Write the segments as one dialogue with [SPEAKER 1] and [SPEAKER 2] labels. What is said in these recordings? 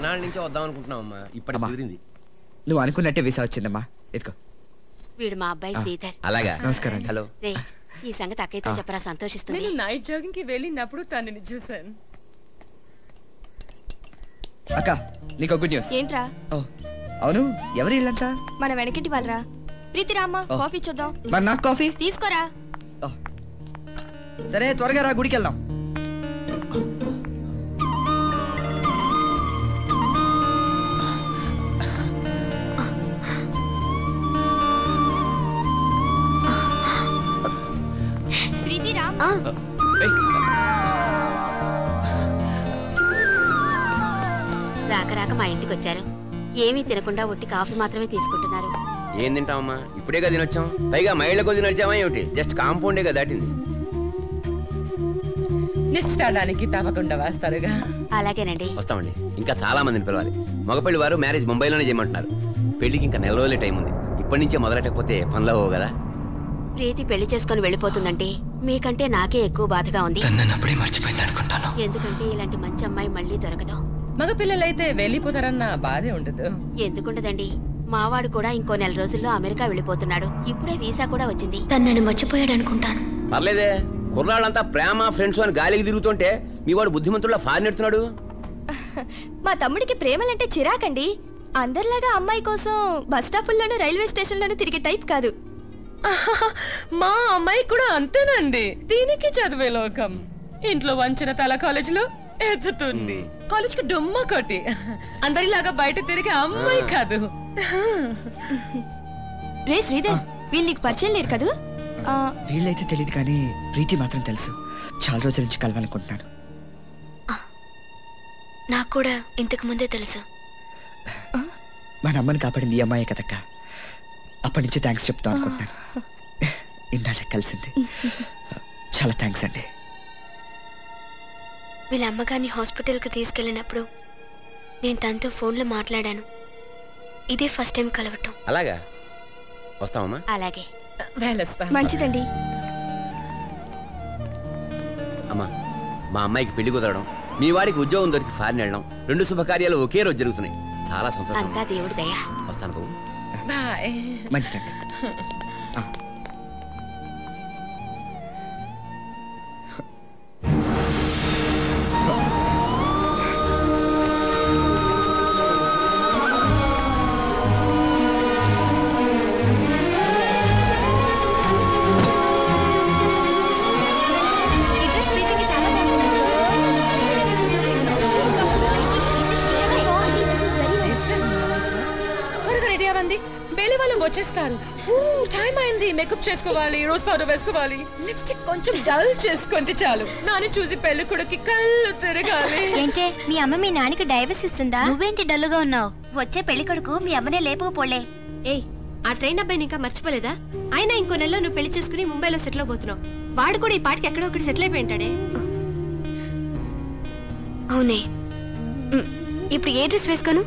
[SPEAKER 1] ఎన్నాళ్ళ నుంచో వద్దాం అనుకుంటున్నాం అమ్మా ఇప్పటి
[SPEAKER 2] అమ్మా.
[SPEAKER 1] కుదిరింది
[SPEAKER 2] నువ్వు అనుకున్నట్టే వీసా వచ్చిందమ్మా ఎత్తుకో
[SPEAKER 3] వీడు మా అబ్బాయి శ్రీధర్
[SPEAKER 1] అలాగా
[SPEAKER 2] నమస్కారం అండి.
[SPEAKER 1] హలో
[SPEAKER 3] రే ఈ సంగతి అక్కయ్యతో చెప్పరా సంతోషిస్తుంది
[SPEAKER 4] నేను నైట్ జాగింగ్ కి వెళ్ళినప్పుడు తనని చూశాను
[SPEAKER 2] అక్క నీకు గుడ్ న్యూస్
[SPEAKER 5] ఏంట్రా
[SPEAKER 2] ఓ అవును ఎవరు వీళ్ళంతా
[SPEAKER 5] మన వెనకింటి వాళ్ళరా ప్రీతి రామ్మా
[SPEAKER 2] ఓ.
[SPEAKER 5] కాఫీ చూద్దాం
[SPEAKER 2] మరి నాకు కాఫీ
[SPEAKER 5] తీసుకోరా
[SPEAKER 2] ఓ. సరే త్వరగా రా గుడికి వెళ్దాం
[SPEAKER 5] ప్రీతి రామ్
[SPEAKER 3] రాక రాక మా ఇంటికి వచ్చారు ఏమీ తినకుండా ఒట్టి కాఫీ మాత్రమే తీసుకుంటున్నారు
[SPEAKER 1] ఏం తింటామమ్మా ఇప్పుడే కదా తినొచ్చాం పైగా మైళ్ళ కొద్ది నడిచామా ఏమిటి జస్ట్ కాంపౌండే కదా దాటింది
[SPEAKER 4] నిశ్చితాడానికి తప్పకుండా వస్తారుగా
[SPEAKER 3] అలాగేనండి
[SPEAKER 1] వస్తామండి ఇంకా చాలా మందిని పిలవాలి మగపెళ్లి వారు మ్యారేజ్ ముంబైలోనే చేయమంటున్నారు పెళ్లికి ఇంకా నెల రోజులే టైం ఉంది ఇప్పటి నుంచే మొదలెట్టకపోతే పనులు అవ్వవు కదా
[SPEAKER 3] ప్రీతి పెళ్లి చేసుకుని వెళ్ళిపోతుందంటే మీకంటే నాకే ఎక్కువ బాధగా ఉంది
[SPEAKER 2] నన్ను అప్పుడే మర్చిపోయింది అనుకుంటాను
[SPEAKER 3] ఎందుకంటే ఇలాంటి మంచి అమ్మాయి మళ్ళీ దొరకదు
[SPEAKER 4] మగ పిల్లలైతే వెళ్ళిపోతారన్న బాధే ఉండదు
[SPEAKER 3] ఎందుకుండదండి మావాడు కూడా ఇంకో నెల రోజుల్లో అమెరికా వెళ్ళిపోతున్నాడు ఇప్పుడే వీసా కూడా వచ్చింది
[SPEAKER 6] తను నన్ను మర్చిపోయాడు అనుకుంటాను
[SPEAKER 1] పర్లేదే కుర్రాళ్ళంతా ప్రేమ ఫ్రెండ్స్ అని గాలికి తిరుగుతుంటే మీ వాడు బుద్ధిమంతుల్లో ఫారిన్ ఎడుతున్నాడు
[SPEAKER 5] మా తమ్ముడికి ప్రేమలంటే చిరాకండి అందరిలాగా అమ్మాయి కోసం బస్ స్టాపుల్లోనూ రైల్వే స్టేషన్లోనూ తిరిగే టైప్ కాదు
[SPEAKER 4] మా అమ్మాయి కూడా అంతేనండి దీనికి చదివే లోకం ఇంట్లో వంచిన తల కాలేజీలో ఎత్తుతుంది కాలేజ్ కి డుమ్మ కొట్టి అందరిలాగా బయట తిరిగే అమ్మాయి కాదు
[SPEAKER 5] రే శ్రీధర్ వీళ్ళు నీకు పరిచయం లేరు కదూ ఆ,
[SPEAKER 2] వీళ్ళైతే తెలియదు కానీ ప్రీతి మాత్రం తెలుసు చాలా రోజుల నుంచి కలవాలనుకుంటున్నాను
[SPEAKER 6] నాకు కూడా ఇంతకు ముందే తెలుసు
[SPEAKER 2] మన అమ్మని కాపాడింది ఈ అమ్మాయి కదక్క అప్పటి నుంచి థ్యాంక్స్ చెప్తాం అనుకుంటున్నాను ఇన్నాళ్ళ కలిసింది చాలా థ్యాంక్స్ అండి
[SPEAKER 6] వీళ్ళ అమ్మగారిని హాస్పిటల్కి తీసుకెళ్ళినప్పుడు నేను తనతో ఫోన్లో మాట్లాడాను ఇదే ఫస్ట్ టైం కలవటం
[SPEAKER 1] అలాగా వస్తామమ్మా
[SPEAKER 3] అలాగే
[SPEAKER 4] వెళ్ళొస్తా
[SPEAKER 5] మంచిదండి
[SPEAKER 1] అమ్మా మా అమ్మాయికి పెళ్లి కుదరడం మీ వాడికి ఉద్యోగం దొరికి ఫారిన్ వెళ్ళడం రెండు శుభకార్యాలు ఒకే రోజు జరుగుతున్నాయి చాలా సంతోషం
[SPEAKER 3] అంతా దేవుడి దయ
[SPEAKER 1] వస్తాను బాబు
[SPEAKER 4] బాయ్
[SPEAKER 2] మంచిదండి ఆ.
[SPEAKER 5] ఈ డ్రెస్ ప్రీతికి చాలా
[SPEAKER 4] త్వరగా రెడీ అవ్వండి పెళ్లి వాళ్ళు వచ్చేస్తారు టైం అయింది మేకప్ చేసుకోవాలి రోజ్ పౌడర్ వేసుకోవాలి లిప్స్టిక్ కొంచెం డల్ చేసుకుంటే చాలు నాని చూసి పెళ్లి కొడుకు కళ్ళు తిరగాలి
[SPEAKER 6] ఏంటే మీ అమ్మ మీ నాన్నకి డైవర్స్ ఇస్తుందా నువ్వేంటి డల్లుగా ఉన్నావు
[SPEAKER 7] వచ్చే పెళ్లి కొడుకు మీ అమ్మనే లేపుకుపోలే
[SPEAKER 5] ఏయ్ ఆ ట్రైన్ అబ్బాయిని ఇంకా మర్చిపోలేదా అయినా ఇంకో నెలలో నువ్వు పెళ్లి చేసుకుని ముంబైలో సెటిల్ అవబోతున్నావు వాడు కూడా ఈ పాటికి ఎక్కడో ఒకటి సెటిల్ అయిపోయి ఉంటాడే
[SPEAKER 6] అవునే ఉమ్, ఇప్పుడు ఏ డ్రెస్ వేసుకోను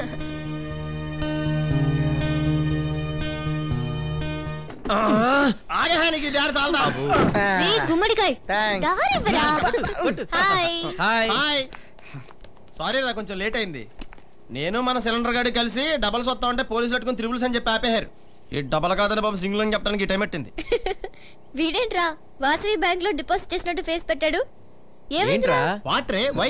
[SPEAKER 6] రే, గుమ్మడికాయ్ దారివ్వరా. హాయ్
[SPEAKER 8] హాయ్ సారీ రా కొంచెం లేట్ అయింది నేను మన సిలిండర్ గాడి కలిసి డబల్స్ వస్తా ఉంటే పోలీసులు పెట్టుకుని త్రిబుల్స్ అని చెప్పి ఆపేశారు ఈ డబల్ కాదని బాబు సింగిల్ అని చెప్పడానికి ఈ టైం పెట్టింది
[SPEAKER 6] వీడేంట్రా వాసవి బ్యాంక్ లో డిపాజిట్ చేసినట్టు ఫేస్ పెట్టాడు ఏమైందిరా
[SPEAKER 8] వాట్ రే వై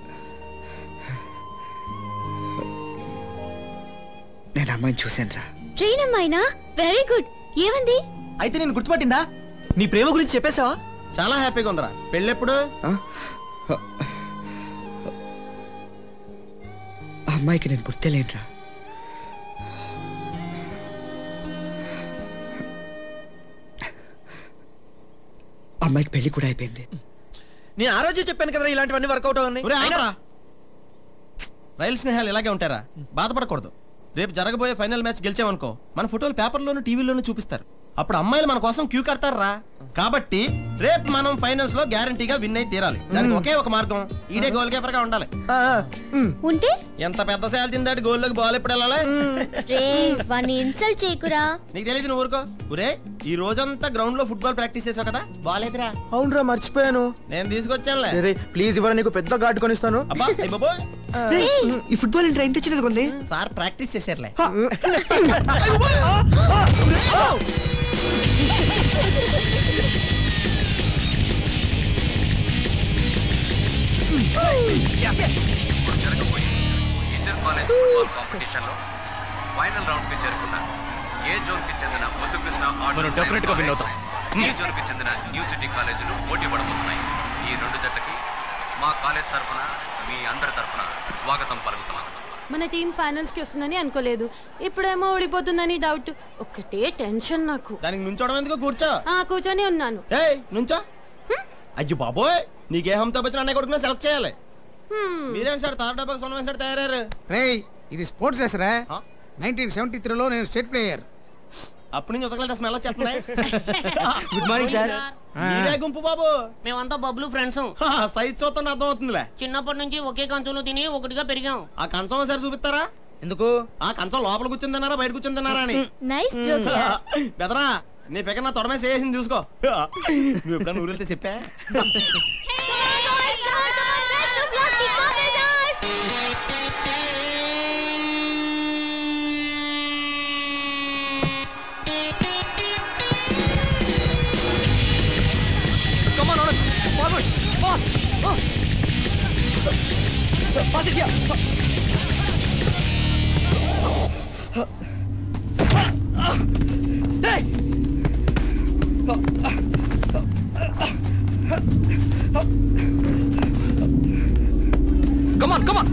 [SPEAKER 2] నేను అమ్మాయిని చూశాను రా
[SPEAKER 6] ట్రైన్ అమ్మాయినా వెరీ గుడ్ ఏమంది
[SPEAKER 9] అయితే నేను గుర్తుపట్టిందా నీ ప్రేమ గురించి చెప్పేశావా
[SPEAKER 8] చాలా హ్యాపీగా ఉందిరా పెళ్ళెప్పుడు
[SPEAKER 2] ఆ అమ్మాయికి నేను గుర్తేలేనురా అమ్మాయికి పెళ్లి కూడా అయిపోయింది
[SPEAKER 9] నేను ఆ రోజే చెప్పాను కదా ఇలాంటివన్నీ వర్కౌట్ అవన్నీ
[SPEAKER 8] ఒరే, ఆగరా. రైలు స్నేహాలు ఇలాగే ఉంటారా బాధపడకూడదు రేపు జరగబోయే ఫైనల్ మ్యాచ్ గెలిచామనుకో మన ఫోటోలు పేపర్లోను టీవీలోను చూపిస్తారు అప్పుడు అమ్మాయిలు మన కోసం క్యూ కడతారా కాబట్టి రేపు మనం ఫైనల్స్ లో గ్యారంటీగా విన్ అయి తీరాలి దానికి ఒకే ఒక మార్గం ఈడే గోల్ కీపర్ గా ఉండాలి
[SPEAKER 6] ఉంటే
[SPEAKER 8] ఎంత పెద్ద సేల్ తిందాటి గోల్ లోకి బాల్ ఎప్పుడు వెళ్ళాలి
[SPEAKER 6] రే వాడిని ఇన్సల్ట్ చేయకురా
[SPEAKER 8] నీకు తెలియదు నువ్వు ఊరుకో ఊరే ఈ రోజంతా గ్రౌండ్ లో ఫుట్బాల్ ప్రాక్టీస్ చేసావు కదా బాల్ ఎదురా
[SPEAKER 9] అవునరా మర్చిపోయాను
[SPEAKER 8] నేను తీసుకొచ్చానులే
[SPEAKER 9] రే ప్లీజ్ ఇవ్వరా నీకు పెద్ద గార్డు కొనిస్తాను
[SPEAKER 8] అబ్బా అయ్ బాబోయ్
[SPEAKER 2] రేయ్, ఈ ఫుట్బాల్ ఏంట్రా ఇంత చిన్నది ఉంది
[SPEAKER 8] సార్ ప్రాక్టీస్ చేశారులే
[SPEAKER 1] ఇంటర్ కాలేజ్ ఫుట్బాల్ కాంపిటీషన్ లో ఫైనల్ రౌండ్ కి చేరుకున్న ఏ జోన్ కి చెందిన ముద్దు కృష్ణ మనం డెఫినెట్ గా విన్ అవుతాం ఈ జోన్ కి చెందిన న్యూ సిటీ కాలేజీలు పోటీ పడబోతున్నాయి ఈ రెండు జట్లకి మా కాలేజ్ తరఫున మీ అందరి తరఫున స్వాగతం పలుకుతున్నాం
[SPEAKER 4] మన టీం ఫైనల్స్ కి వస్తుందని అనుకోలేదు ఇప్పుడేమో ఓడిపోతుందని డౌట్ ఒక్కటే టెన్షన్ నాకు
[SPEAKER 8] దానికి నుంచోవడం ఎందుకు కూర్చో
[SPEAKER 4] ఆ కూర్చొని ఉన్నాను
[SPEAKER 8] ఏయ్ నుంచో అయ్యో బాబోయ్ నీకే హంతో వచ్చిన అన్నయ్య కొడుకునే సెలెక్ట్ చేయాలి మీరేం సార్ థర్డ్ డబ్బా సొన్న సార్ తయారయ్యారు
[SPEAKER 10] రేయ్ ఇది స్పోర్ట్స్ డ్రెస్ రా
[SPEAKER 8] ఆ?
[SPEAKER 10] నైన్టీన్ సెవెంటీ త్రీలో నేను స్టేట్ ప్లేయర్
[SPEAKER 8] అప్పటి నుంచి ఉతకలేదు స్మెల్ వచ్చేస్తుంది
[SPEAKER 2] గుడ్ మార్నింగ్ సార్
[SPEAKER 8] మీరే గుంపు బాబు
[SPEAKER 11] మేమంతా బబ్లు ఫ్రెండ్స్
[SPEAKER 8] సైజ్ చూస్తుంటే అర్థం అవుతుందిలే
[SPEAKER 11] చిన్నప్పటి నుంచి ఒకే కంచంలో తిని ఒకటిగా పెరిగాం
[SPEAKER 8] ఆ కంచం ఒకసారి చూపిస్తారా
[SPEAKER 9] ఎందుకు
[SPEAKER 8] ఆ కంచం లోపల కూర్చుని తిన్నారా బయట కూర్చుని తిన్నారా అని
[SPEAKER 6] నైస్ జోక్
[SPEAKER 8] బెదరా నీ ఫిగర్ నా తొడమే చేసింది చూసుకో నువ్వు ఎప్పుడైనా ఊరెళ్తే చెప్పా
[SPEAKER 9] కమాన్ కమాన్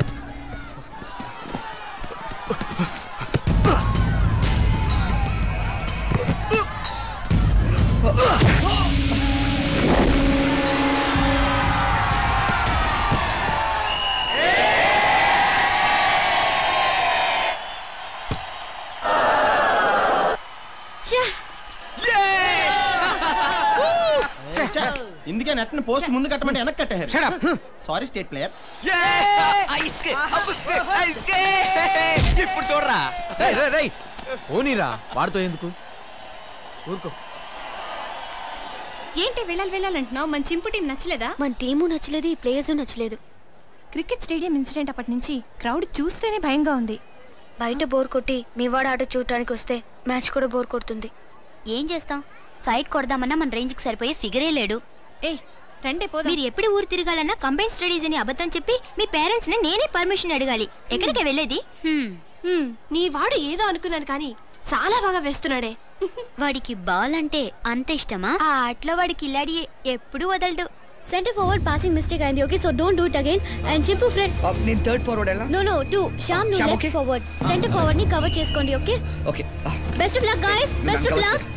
[SPEAKER 8] ఛే, ఇందుకే నెట్ పోస్ట్ ముందు కట్టమంటే వెనక్కి కట్టారు సారీ స్టేట్ ప్లేయర్
[SPEAKER 9] ఇప్పుడు చూడరా రేయ్ రేయ్ రేయ్ ఓనీరా వాడితో ఎందుకు ఊరుకో
[SPEAKER 5] ఏంటి వెళ్ళాలి వెళ్ళాలంటున్నావు మన చింపు టీం నచ్చలేదా
[SPEAKER 6] మన టీము నచ్చలేదు ఈ ప్లేయర్స్ నచ్చలేదు
[SPEAKER 5] క్రికెట్ స్టేడియం ఇన్సిడెంట్ అప్పటి నుంచి క్రౌడ్ చూస్తేనే భయంగా ఉంది
[SPEAKER 6] బయట బోర్ కొట్టి మీ వాడు ఆట చూడటానికి వస్తే మ్యాచ్ కూడా బోర్ కొడుతుంది
[SPEAKER 7] ఏం చేస్తాం సైడ్ కొడదామన్నా మన రేంజ్కి సరిపోయే ఫిగరే లేడు
[SPEAKER 5] ఏ రండే పోదాం
[SPEAKER 7] మీరు ఎప్పుడు ఊరు తిరగాలన్నా కంబైన్ స్టడీస్ అని అబద్ధం చెప్పి మీ పేరెంట్స్ ని నేనే పర్మిషన్ అడగాలి ఎక్కడికి వెళ్ళేది హ్మ్.
[SPEAKER 5] హ్మ్, నీ వాడు ఏదో అనుకున్నాను కానీ చాలా బాగా వేస్తున్నాడే
[SPEAKER 7] వాడికి బాల్ అంటే అంత ఇష్టమా ఆ ఆటలో వాడి కిల్లాడి ఎప్పుడు వదలడు
[SPEAKER 6] సెంటర్ ఫార్వర్డ్ పాసింగ్ మిస్టేక్ అయింది okay so don't do it again and Chimpu friend
[SPEAKER 2] నేను థర్డ్ ఫార్వర్డ్ ఎలా
[SPEAKER 6] నో నో టూ శ్యామ్ నువ్వు
[SPEAKER 2] Shyam,
[SPEAKER 6] left
[SPEAKER 2] okay.
[SPEAKER 6] Forward centre forward ని కవర్ చేసుకోండి okay
[SPEAKER 2] okay
[SPEAKER 6] best of luck guys best of luck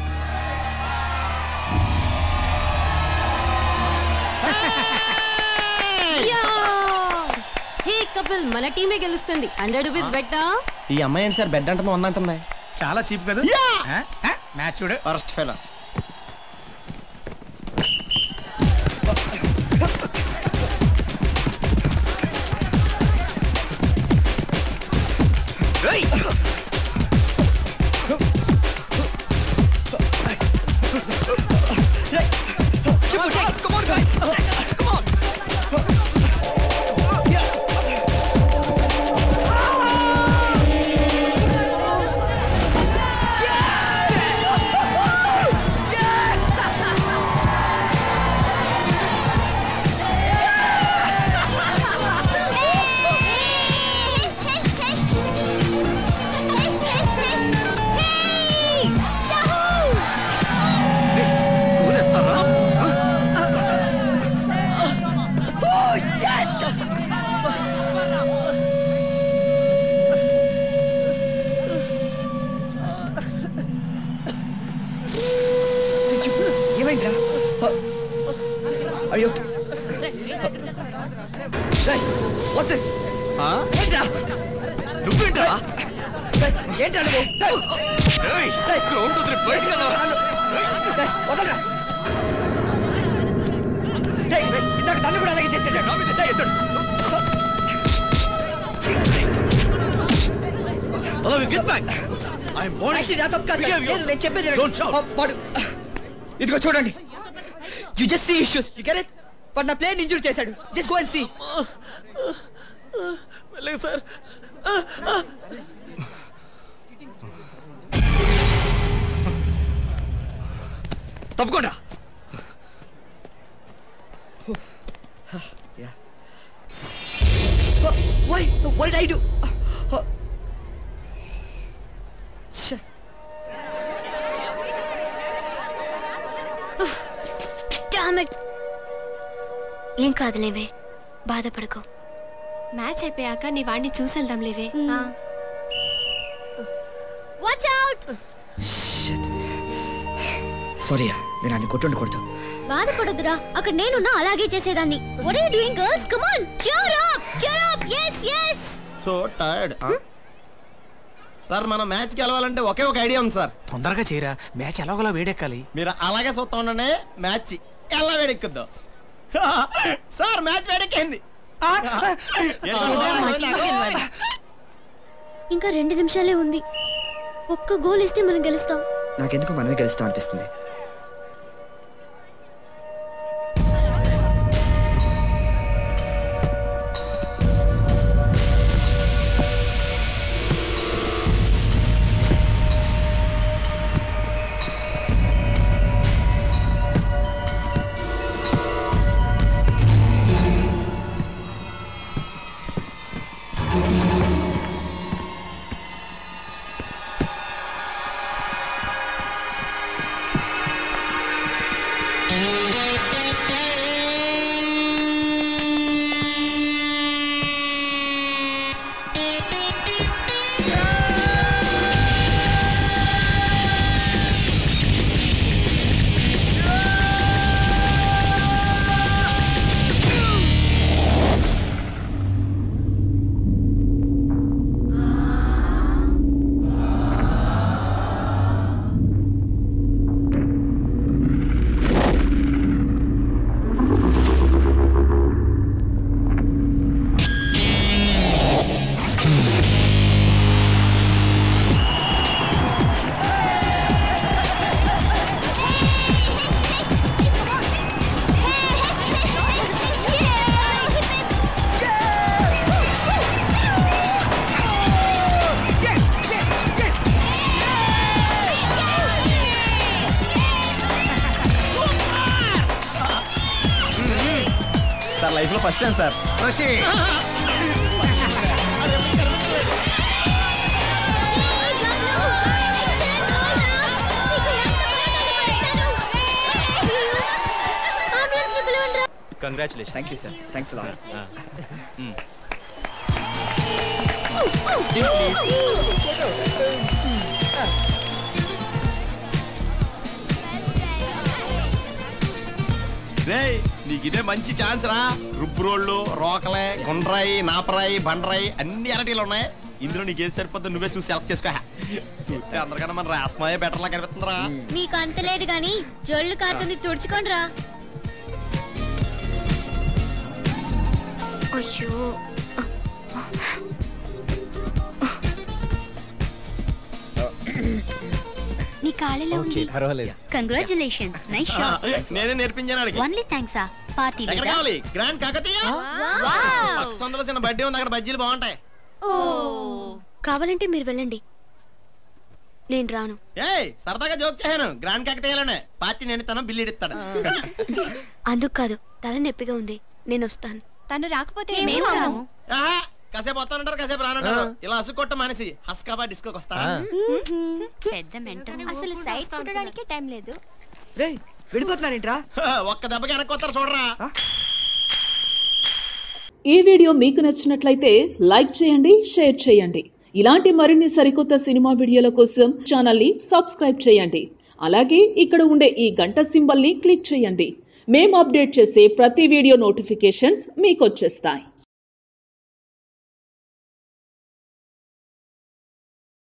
[SPEAKER 4] hey Kapil మన టీమే గెలుస్తుంది hundred rupees బెట్టా
[SPEAKER 8] ఈ అమ్మాయి ఏంటి సార్ బెడ్ అంటుంది వంద అంటుంది
[SPEAKER 10] చాలా చీప్ కదా మ్యాచ్ చూడు
[SPEAKER 8] ఫస్ట్ ఫెలో
[SPEAKER 2] ఏమైందిరా అయ్యో వాట్స్ దిస్ ఏంట్రా
[SPEAKER 9] నువ్వేంట్రా
[SPEAKER 2] ఏంటి అడుగు వదలరా డేయ్, ఇందాక నన్ను కూడా అలాగే చేసాడు Actually, నా తప్పు కాదు సార్. లేదు, నేను చెప్పేది వినండి. ఆ, వాడు ఇదిగో చూడండి you just see issues you get it వాడు నా ప్లేన్ ఇంజూర్ చేశాడు జస్ట్ గో అండ్ సీ
[SPEAKER 9] వెళ్ళండి సార్ తప్పకుండా
[SPEAKER 2] Why? What did I do? Uh, Shit.
[SPEAKER 6] Damn it ఏం కాదులేవే బాధపడకు
[SPEAKER 5] మ్యాచ్ అయిపోయాక నీ వాడిని చూసేద్దాం లేవే
[SPEAKER 6] వాచ్ అవుట్
[SPEAKER 2] సారీ నేను ఆయన కొట్టుండకూడదు
[SPEAKER 6] బాధపడొద్దురా అక్కడ నేనున్నా అలాగే చేసేదాన్ని what are you doing girls come on cheer up cheer up yes yes
[SPEAKER 8] so tired sir మనం మ్యాచ్ గెలవాలంటే ఒకే ఒక ఐడియా ఉంది సార్
[SPEAKER 10] తొందరగా చేయరా మ్యాచ్ ఎలాగోలా వేడెక్కాలి
[SPEAKER 8] మీరు అలాగే చూస్తా ఉండండి మ్యాచ్ ఎలా వేడెక్కుద్దో సార్ మ్యాచ్ వేడెక్కింది
[SPEAKER 6] ఇంకా రెండు నిమిషాలే ఉంది ఒక్క గోల్ ఇస్తే మనం గెలుస్తాం
[SPEAKER 2] నాకెందుకు మనమే గెలుస్తాం అనిపిస్తుంది
[SPEAKER 8] సార్ లైఫ్ లో first time sir
[SPEAKER 9] congratulation
[SPEAKER 2] thank you sir thanks lot
[SPEAKER 8] రేయ్ నీకు ఇదే మంచి ఛాన్స్ రా రుబ్బురోళ్ళు రోకలే గుండ్రాయి నాపరాయి బండరాయి అన్ని అరటీలు ఉన్నాయి ఇందులో నీకు ఏది సరిపోద్దో నువ్వే చూసి సెలెక్ట్ చేసుకో చూస్తే అందరికన్నా మన రాస్మాయే బెటర్ లా కనిపిస్తుందిరా
[SPEAKER 6] మీకు అంత లేదు గాని జొల్లు కారుతుంది తుడుచుకోండి రా అయ్యో నీ కాళ్ళలో ఉంది
[SPEAKER 9] పర్వాలేదు
[SPEAKER 6] కంగ్రాచులేషన్ నైస్ షాట్
[SPEAKER 8] నేనే నేర్పించాను అడిగి
[SPEAKER 6] ఓన్లీ థ్యాంక్స్ ఆ పార్టీ
[SPEAKER 8] ఎక్కడ కావాలి గ్రాండ్ కాకతీయ పక్క సందులో చిన్న బడ్డీ ఉంది అక్కడ బజ్జీలు బాగుంటాయి
[SPEAKER 6] కావాలంటే మీరు వెళ్ళండి నేను రాను
[SPEAKER 8] ఏయ్ సరదాగా జోక్ చేశాను గ్రాండ్ కాకతీయలోనే పార్టీ నేను తన బిల్లు ఇస్తాడు
[SPEAKER 6] అందుకు కాదు తల నొప్పిగా ఉంది నేను వస్తాను
[SPEAKER 5] తను రాకపోతే
[SPEAKER 6] మేము రాము
[SPEAKER 8] ఆహా, కాసేపు వస్తానంటారు కాసేపు రానంటారు ఇలా అసుకొట్ట మానేసి హస్కాబా డిస్కోకి వస్తారా
[SPEAKER 6] పెద్ద మెంటల్ అసలు సైట్ కొట్టడానికి టైం లేదు
[SPEAKER 2] రే వెళ్ళిపోతున్నారేంట్రా
[SPEAKER 8] ఒక్క దెబ్బకి వెనక్కి వస్తారు చూడరా
[SPEAKER 12] ఈ వీడియో మీకు నచ్చినట్లయితే లైక్ చేయండి షేర్ చేయండి ఇలాంటి మరిన్ని సరికొత్త సినిమా వీడియోల కోసం ఛానల్ని సబ్స్క్రైబ్ చేయండి అలాగే ఇక్కడ ఉండే ఈ గంట సింబల్ని క్లిక్ చేయండి మేము అప్డేట్ చేసే ప్రతి వీడియో నోటిఫికేషన్స్ మీకు వచ్చేస్తాయి